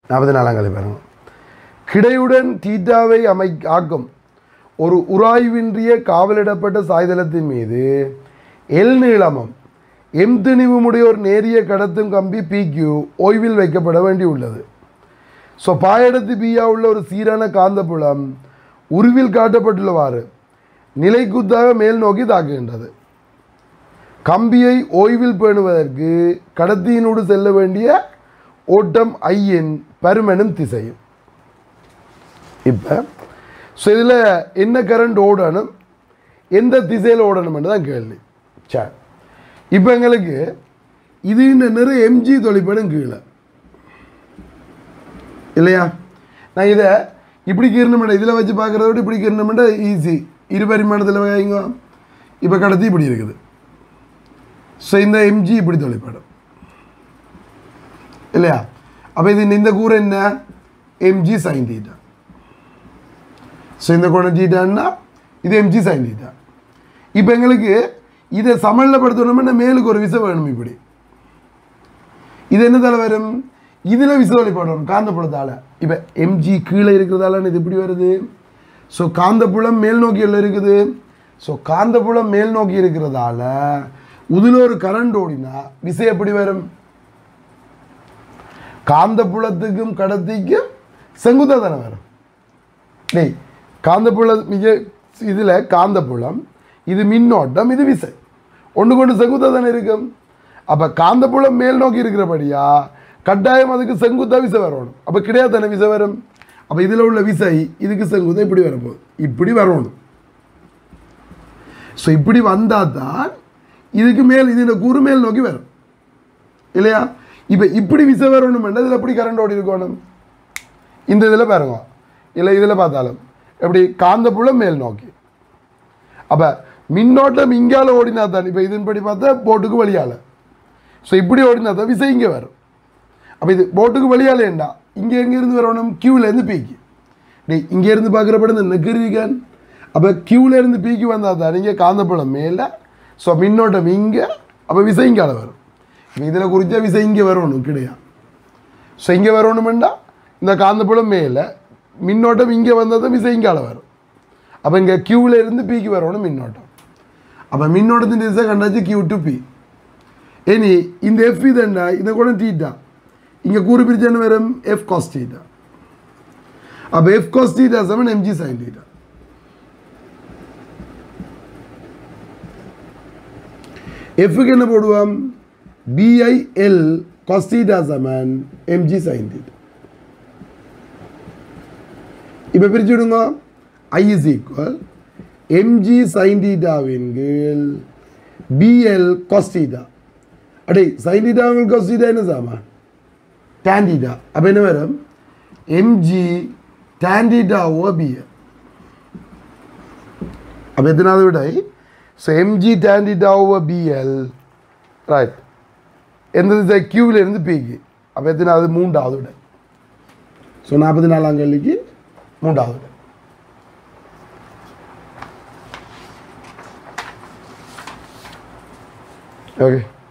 நாற்பத்தி நாலாம் கேள்வி பாருங்க கிடையுடன் தீட்டாவை அமை ஆக்கும் ஒரு உராய்வின்றிய காவலிடப்பட்ட சாய்தளத்தின் மீது எல் நீளமும் எம் திணிவுமுடைய ஒரு நேரிய கடத்தும் கம்பி பிக்யூ ஓய்வில் வைக்கப்பட வேண்டியுள்ளது ஸோ பாயடத்து பியா உள்ள ஒரு சீரான காந்தப்புலம் உருவில் காட்டப்பட்டுள்ளவாறு நிலைக்குத்தாக மேல் நோக்கி தாக்குகின்றது கம்பியை ஓய்வில் பேணுவதற்கு கடத்தியினூடு செல்ல வேண்டிய ஓட்டம் ஐயின் பருமனும் திசையும் இப்போ ஸோ இதில் என்ன கரண்ட் ஓடணும் எந்த திசையில் ஓடணும்னு தான் கேள்வி சரி இப்போ எங்களுக்கு இது இந்த நிறைய எம்ஜி தொலைப்படும் கீழே இல்லையா நான் இதை இப்படி கீரணுமெண்டா இதில் வச்சு பார்க்குறத விட இப்படி கீரணுமெண்டா ஈஸி இரு பரிமாணத்தில் வைங்க இப்போ கடத்தி இப்படி இருக்குது ஸோ இந்த எம்ஜி இப்படி தொலைப்படும் இல்லையா அப்போ இது இந்த கூரை என்ன எம்ஜி சைன் தீட்டா ஸோ இந்த கோணம் தீட்டான்னா இது எம்ஜி சைன் தீட்டா இப்போ எங்களுக்கு இதை சமநிலைப்படுத்தணும்னா மேலுக்கு ஒரு விசை வேணும் இப்படி இது என்னதால வரும் இதில் விசை வழிபடணும் காந்தப்புலத்தால் இப்போ எம்ஜி கீழே இருக்கிறதால இது இப்படி வருது ஸோ காந்தப்புலம் மேல் நோக்கியில் இருக்குது ஸோ காந்தப்புலம் மேல் நோக்கி இருக்கிறதால உதில் ஒரு கரண்ட் ஓடினா விசை எப்படி வரும் காந்தப்புலத்துக்கும் கடத்திக்கும் செங்குத்தா தானே வரும் டேய் காந்தப்புல மிக இதில் காந்தப்புலம் இது மின்னோட்டம் இது விசை ஒன்று கொண்டு செங்குத்தா தானே இருக்கும் அப்போ காந்தப்புலம் மேல் நோக்கி இருக்கிறபடியா கட்டாயம் அதுக்கு செங்குத்தா விசை வரணும் அப்போ கிடையாது தானே விசை வரும் அப்போ இதில் உள்ள விசை இதுக்கு செங்குத்தா இப்படி வரப்போகுது இப்படி வரணும் ஸோ இப்படி வந்தால் தான் இதுக்கு மேல் இது இந்த கூறு மேல் நோக்கி வரும் இல்லையா இப்போ இப்படி விசை வரணும்னா இதில் எப்படி கரண்ட் ஓடி இருக்கணும் இந்த இதில் பாருங்க இல்லை இதில் பார்த்தாலும் எப்படி காந்தப்புலம் மேல் நோக்கி அப்போ மின்னோட்டம் இங்கால ஓடினா தான் இப்போ இதன்படி பார்த்தா போட்டுக்கு வழியால் ஸோ இப்படி ஓடினா தான் விசை இங்கே வரும் அப்போ இது போட்டுக்கு வழியால் ஏண்டா இங்கே எங்கேருந்து வரணும் கியூலேருந்து பீக்கு டேய் இங்கேருந்து பார்க்குறப்பட இந்த நெக்கிருவிகான் அப்போ கியூலேருந்து பீக்கு வந்தால் தான் இங்கே காந்தப்புலம் மேலே ஸோ மின்னோட்டம் இங்கே அப்போ விசை இங்கால வரும் இப்போ இதில் குறித்த விசை இங்கே வரணும் கிடையாது ஸோ இங்கே வரணுமெண்டா இந்த காந்தப்புலம் மேலே மின்னோட்டம் இங்கே வந்தால் தான் விசை இங்கால வரும் அப்போ இங்கே கியூவில் இருந்து பிக்கு வரணும் மின்னோட்டம் அப்போ மின்னோட்டத்தின் திசை கண்டாச்சு கியூ டு பி இனி இந்த எஃப் இதுண்டா இதை கூட தீட்டா இங்கே கூறு பிரிச்சு என்ன வரும் எஃப் காஸ் தீட்டா அப்போ எஃப் காஸ் தீட்டா சமன் எம்ஜி சைன் தீட்டா எஃப்க்கு என்ன போடுவோம் பிஐஎல் காஸ் தீட்டா சமன் எம்ஜி சைன் தீட்டா இப்போ பிரிச்சு விடுங்க I is equal MG sine தீட்டாவின் கீழ் பிஎல் காஸ் தீட்டா அடே சைன் தீட்டாவின் காஸ் தீட்டா என்ன சாமா tan தீட்டா அப்போ என்ன வரும் எம்ஜி tan தீட்டா ஓ பிஎல் அப்போ எத்தனாவது விடை so MG tan theta over BL right எந்த திசை கியூவில் இருந்து பிக்கு அப்போ எத்தனாவது மூன்றாவது விடை ஸோ நாற்பத்தி நாலாம் கேள்விக்கு மூன்றாவது விடை ஓகே